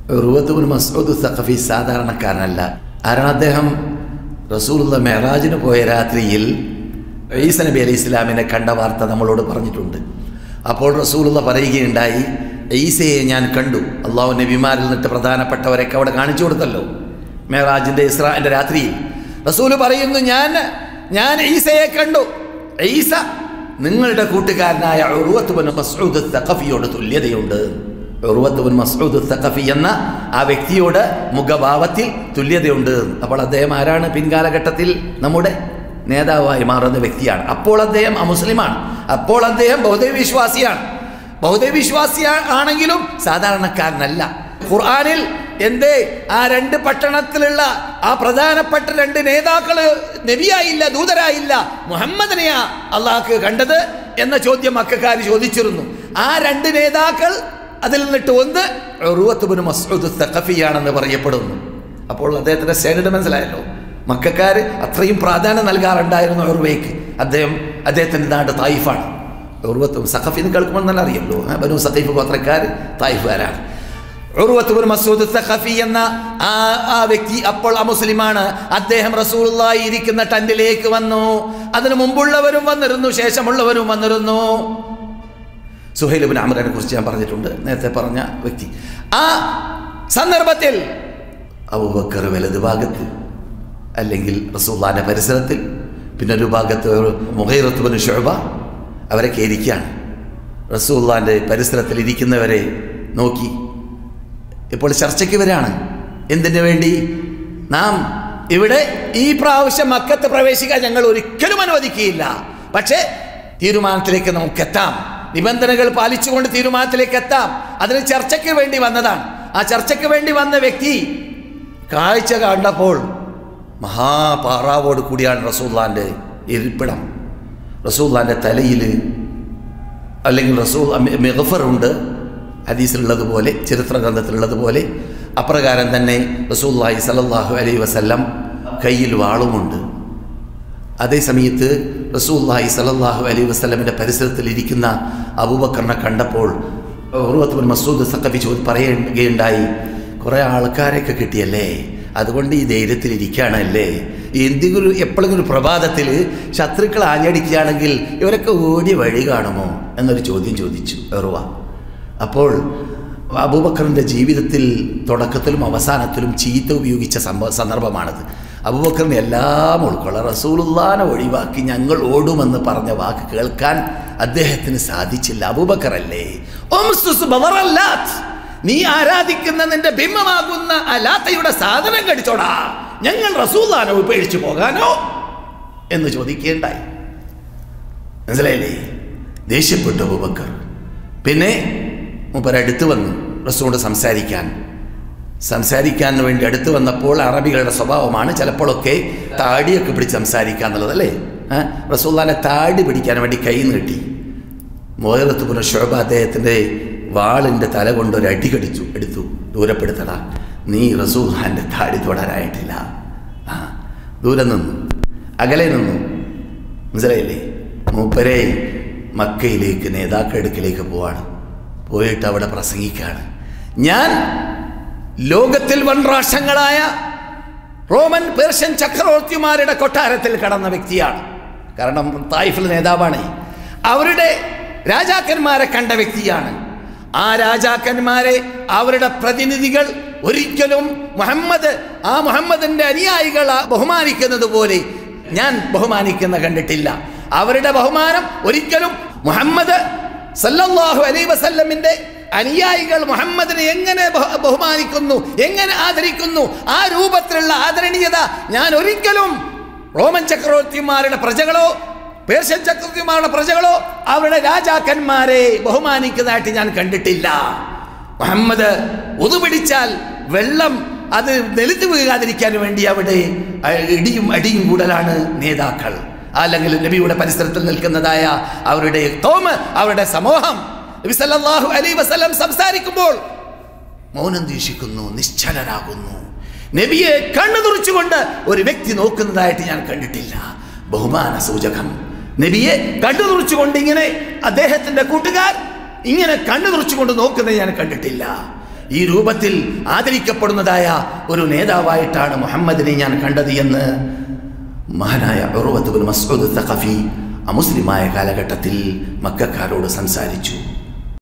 റുവത്തുബിൻ മസൂദ് സഖഫി സാധാരണക്കാരനല്ല കാരണം അദ്ദേഹം റസൂലുള്ള മെഹറാജിന് പോയ രാത്രിയിൽ ഈസ നബി അലൈഹി ഇസ്ലാമിനെ കണ്ട വാർത്ത നമ്മളോട് പറഞ്ഞിട്ടുണ്ട് അപ്പോൾ റസൂലുള്ള പറയുകയുണ്ടായി ഈസയെ ഞാൻ കണ്ടു അള്ളാഹു നബിമാരിൽ നിന്നിട്ട് പ്രധാനപ്പെട്ടവരൊക്കെ അവിടെ കാണിച്ചു കൊടുത്തല്ലോ മെഹറാജിൻ്റെ ഇസ്രാൻ്റെ രാത്രിയിൽ റസൂല് പറയുന്നു ഞാൻ ഞാൻ ഈസയെ കണ്ടു ഈസ നിങ്ങളുടെ കൂട്ടുകാരനായ ഉറുവത്തുബിൻ മസൂദ് സഖഫിയോട് തുല്യതയുണ്ട് ഉറുവത്തുബിൻ മസൂദ് സഖഫി എന്ന ആ വ്യക്തിയോട് മുഖഭാവത്തിൽ തുല്യതയുണ്ട് അപ്പോൾ അദ്ദേഹം ആരാണ് പിൻകാലഘട്ടത്തിൽ നമ്മുടെ നേതാവായി മാറുന്ന വ്യക്തിയാണ് അപ്പോൾ അദ്ദേഹം അമുസ്ലിമാണ് അപ്പോൾ അദ്ദേഹം ബൗദ്ധ വിശ്വാസിയാണ് ബൗദ്ധ വിശ്വാസി ആണെങ്കിലും സാധാരണക്കാരനല്ല ഖുർആനിൽ എന്തേ ആ രണ്ട് പട്ടണത്തിലുള്ള ആ പ്രധാനപ്പെട്ട രണ്ട് നേതാക്കള് നബിയായില്ല ദൂതരായില്ല മുഹമ്മദിനെയാ അള്ളാഹ്ക്ക് കണ്ടത് എന്ന ചോദ്യം മക്കാർ ചോദിച്ചിരുന്നു ആ രണ്ട് നേതാക്കൾ അതിൽ നിന്നിട്ട് ഒന്ന് ഉറുവത്തുബിന് മസൂദ് സഖഫിയാണെന്ന് പറയപ്പെടുന്നു അപ്പോൾ അദ്ദേഹത്തിന്റെ സ്റ്റാൻഡേർഡ് മനസ്സിലായല്ലോ മക്കാർ അത്രയും പ്രാധാന്യം നൽകാറുണ്ടായിരുന്നു ഉറുവയ്ക്ക് അദ്ദേഹം അദ്ദേഹത്തിന്റെ നാട് തായിഫാണ് ഉറുവത്തും സഖഫി എന്ന് കേൾക്കുമ്പോൾ നല്ല അറിയല്ലോ ആ, ബനു സഖീഫ് ഗോത്രക്കാർ തായിഫുകാരാണ് ഉറുവത്തുബിൻ മസൂദ് സഖഫി എന്ന ആ ആ വ്യക്തി അപ്പോൾ അമുസ്ലിമാണ് അദ്ദേഹം റസൂലുള്ളാഹി ഇരിക്കുന്ന ടെന്റിലേക്ക് വന്നു അതിനു മുമ്പുള്ളവരും വന്നിരുന്നു ശേഷമുള്ളവരും വന്നിരുന്നു സുഹൈലുബിൻ അമറിനെ കുറിച്ച് ഞാൻ പറഞ്ഞിട്ടുണ്ട് നേരത്തെ പറഞ്ഞ വ്യക്തി ആ സന്ദർഭത്തിൽ അബൂബക്കർ വലത് ഭാഗത്ത് അല്ലെങ്കിൽ റസൂള്ളാന്റെ പരിസരത്തിൽ പിന്നെ ഒരു ഭാഗത്ത് ഒരു മുഹൈറത്തുബിന് ഷോബ അവരൊക്കെ ഇരിക്കുകയാണ് റസൂള്ളാന്റെ പരിസരത്തിൽ ഇരിക്കുന്നവരെ നോക്കി ഇപ്പോൾ ചർച്ചയ്ക്ക് വരാണ് എന്തിനു വേണ്ടി നാം ഇവിടെ ഈ പ്രാവശ്യം മക്കത്ത് പ്രവേശിക്കാൻ ഞങ്ങൾ ഒരിക്കലും അനുവദിക്കുകയില്ല പക്ഷേ തീരുമാനത്തിലേക്ക് നമുക്ക് എത്താം നിബന്ധനകൾ പാലിച്ചുകൊണ്ട് തീരുമാനത്തിലേക്ക് എത്താം അതിന് ചർച്ചയ്ക്ക് വേണ്ടി വന്നതാണ് ആ ചർച്ചയ്ക്ക് വേണ്ടി വന്ന വ്യക്തി കാഴ്ച കണ്ടപ്പോൾ മഹാപാറാവോട് കൂടിയാണ് റസൂല്ലാൻ്റെ ഇരിപ്പിടം റസൂല്ലാൻ്റെ തലയിൽ അല്ലെങ്കിൽ റസൂൽ മെഹഫറുണ്ട് ഹദീസിലുള്ളതുപോലെ ചരിത്ര ഗ്രന്ഥത്തിലുള്ളതുപോലെ അപ്രകാരം തന്നെ റസൂല്ലാഹി സലല്ലാഹു അലൈഹി വസല്ലം കയ്യിൽ വാളുമുണ്ട് അതേ സമയത്ത് റസൂല്ലാഹി സലല്ലാഹു അലൈഹി വസ്ലമിൻ്റെ പരിസരത്തിൽ ഇരിക്കുന്ന അബൂബക്കറിനെ കണ്ടപ്പോൾ ഉറുവത്തുബിൻ മസൂദ് സക്കഫി ചോദി പറയുകയുണ്ടായി കുറേ ആൾക്കാരെയൊക്കെ കിട്ടിയല്ലേ അതുകൊണ്ട് ഈ ധൈര്യത്തിൽ ഇരിക്കുകയാണല്ലേ എന്തെങ്കിലും എപ്പോഴെങ്കിലും ഒരു പ്രഭാതത്തിൽ ശത്രുക്കൾ ആഞ്ഞടിക്കുകയാണെങ്കിൽ ഇവരൊക്കെ ഓടിയ വഴി കാണുമോ എന്നൊരു ചോദ്യം ചോദിച്ചു എറുവ അപ്പോൾ അബൂബക്കറിൻ്റെ ജീവിതത്തിൽ തുടക്കത്തിലും അവസാനത്തിലും ചീത്ത ഉപയോഗിച്ച സംഭവ സന്ദർഭമാണത് അബൂബക്കറിന് എല്ലാം ഉൾക്കൊള്ളാം റസൂലുള്ളാനെ ഒഴിവാക്കി ഞങ്ങൾ ഓടുമെന്ന് പറഞ്ഞ വാക്ക് കേൾക്കാൻ അദ്ദേഹത്തിന് സാധിച്ചില്ല അബൂബക്കറല്ലേ ഓംസുസ് ബദറല്ലാത്ത്. നീ ആരാധിക്കുന്ന നിന്റെ ബിംബമാകുന്ന അലാത്തയുടെ സാധനം കടിച്ചോടാ ഞങ്ങൾ റസൂല്ലാനോ ഉപേക്ഷിച്ചു പോകാനോ എന്ന് ചോദിക്കേണ്ടായി മനസ്സിലായില്ലേ ദേഷ്യപ്പെട്ടു അബൂബക്കർ പിന്നെ മൂപ്പർ അടുത്ത് വന്നു റസൂലോട് സംസാരിക്കാൻ സംസാരിക്കാൻ വേണ്ടി അടുത്ത് വന്നപ്പോൾ അറബികളുടെ സ്വഭാവമാണ് ചിലപ്പോഴൊക്കെ താടിയൊക്കെ പിടിച്ച് സംസാരിക്കുക എന്നുള്ളത് അല്ലേ റസൂല്ലാനെ താടി പിടിക്കാൻ വേണ്ടി കൈ നീട്ടി മോഹറത്ത് പുനഃ ശോഭ അദ്ദേഹത്തിൻ്റെ വാളിൻ്റെ തല കൊണ്ട് ഒരു അടി കടിച്ചു എടുത്തു ദൂരപ്പെടുത്തടാ നീ റസൂല്ലാൻ്റെ താടി തൊടാനായിട്ടില്ല ആ ദൂരെ നിന്നു അകലെ നിന്നു മനസ്സിലായില്ലേ മൂപ്പരെ മക്കയിലേക്ക് നേതാക്കളെടുക്കിലേക്ക് പോവാണ് പോയിട്ട് അവിടെ പ്രസംഗിക്കുകയാണ് ഞാൻ ലോകത്തിൽ വൻ രാഷ്ട്രങ്ങളായ റോമൻ പേർഷ്യൻ ചക്രവർത്തിമാരുടെ കൊട്ടാരത്തിൽ കടന്ന വ്യക്തിയാണ് കാരണം തായിഫിൽ നേതാവാണ് അവരുടെ രാജാക്കന്മാരെ കണ്ട വ്യക്തിയാണ് ആ രാജാക്കന്മാരെ അവരുടെ പ്രതിനിധികൾ ഒരിക്കലും മുഹമ്മദ് ആ മുഹമ്മദിന്റെ അനുയായികൾ ആ ബഹുമാനിക്കുന്നത് പോലെ ഞാൻ ബഹുമാനിക്കുന്ന കണ്ടിട്ടില്ല അവരുടെ ബഹുമാനം ഒരിക്കലും മുഹമ്മദ് സല്ലല്ലാഹു അലൈ വസല്ലമിന്റെ അനുയായികൾ മുഹമ്മദിനെ എങ്ങനെ ബഹു- ബഹുമാനിക്കുന്നു എങ്ങനെ ആദരിക്കുന്നു ആ രൂപത്തിലുള്ള ആദരണീയത ഞാൻ ഒരിക്കലും റോമൻ ചക്രവർത്തിമാരുടെ പ്രജകളോ പേർഷ്യൻ ചക്രവർത്തിമാരുടെ പ്രജകളോ അവരുടെ രാജാക്കന്മാരെ ബഹുമാനിക്കുന്നതായിട്ട് ഞാൻ കണ്ടിട്ടില്ല മുഹമ്മദ് ഉതുപിടിച്ചാൽ വെള്ളം അത് നിലത്ത് വീഴാതിരിക്കാൻ വേണ്ടി അവിടെ അഹ് ഇടിയും അടിയും കൂടലാണ് നേതാക്കൾ അല്ലെങ്കിൽ നബിയുടെ പരിസരത്തിൽ നിൽക്കുന്നതായ അവരുടെ തോമ് അവരുടെ സമൂഹം നബി സല്ലല്ലാഹു അലൈഹി വസല്ലം സംസാരിക്കുമ്പോൾ മൗനം ദീക്ഷിക്കുന്നു നിശ്ചലനാകുന്നു നബിയെ കണ്ണു തുറച്ചുകൊണ്ട് ഒരു വ്യക്തി നോക്കുന്നതായിട്ട് ഞാൻ കണ്ടിട്ടില്ല ബഹുമാന സൂചകം നബിയെ കണ്ണു തുറച്ചുകൊണ്ട് ഇങ്ങനെ അദ്ദേഹത്തിന്റെ കൂട്ടുകാർ ഇങ്ങനെ കണ്ണു തുറച്ചുകൊണ്ട് നോക്കുന്നത് ഞാൻ കണ്ടിട്ടില്ല ഈ രൂപത്തിൽ ആദരിക്കപ്പെടുന്നതായ ഒരു നേതാവായിട്ടാണ് മുഹമ്മദിനെ ഞാൻ കണ്ടത് എന്ന് മഹാനായ ഉറുവത്തുബുൽ മസ്ഊദ് തഖഫി അമുസ്ലിമായ കാലഘട്ടത്തിൽ മക്കാരോട് സംസാരിച്ചു